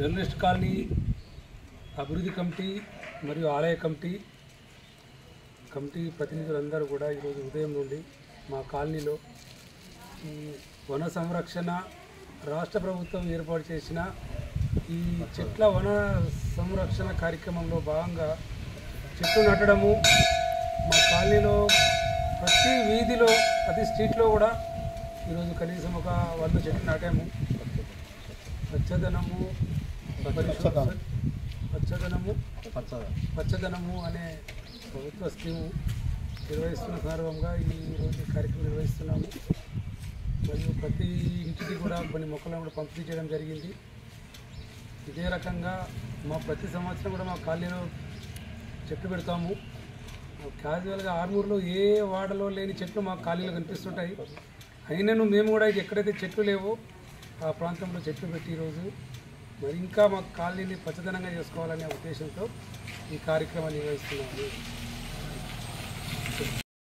journalist colony అభివృద్ధి committee మరియు ఆలయ కమిటీ కమిటీ ప్రతినిధులందరూ కూడా ఈరోజు ఉదయం నుండి మా కాలనీలో ఈ వన సంరక్షణ రాష్ట్ర ప్రభుత్వం ఏర్పాటు చేసిన ఈ చెట్ల వన సంరక్షణ కార్యక్రమంలో భాగంగా చెట్లు నాటడము మా కాలనీలో ప్రతి వీధిలో ప్రతి స్ట్రీట్లో కూడా ఈరోజు కనీసం ఒక వంద చెట్లు నాటాము పచ్చదనము పరిశుభ్ర- పచ్చదనము పచ్చదనము అనే ప్రభుత్వ స్కీము నిర్వహిస్తున్న సందర్భంగా ఈ రోజు ఈ కార్యక్రమం నిర్వహిస్తున్నాము మరియు ప్రతి ఇంటికి కూడా కొన్ని మొక్కలను కూడా పంపిణీ చేయడం జరిగింది ఇదే రకంగా మా ప్రతి సంవత్సరం కూడా మా కాలనీలో చెట్లు పెడతాము క్యాజువల్గా ఆర్మూర్లో ఏ వాడలో లేని చెట్లు మా కాలనీలో కనిపిస్తుంటాయి అయినను మేము కూడా ఎక్కడైతే చెట్లు లేవో ఆ ప్రాంతంలో చెట్లు పెట్టి ఈరోజు మరి ఇంకా మా కాలనీని పచ్చదనంగా చేసుకోవాలనే ఉద్దేశంతో ఈ కార్యక్రమాన్ని నిర్వహిస్తున్నాము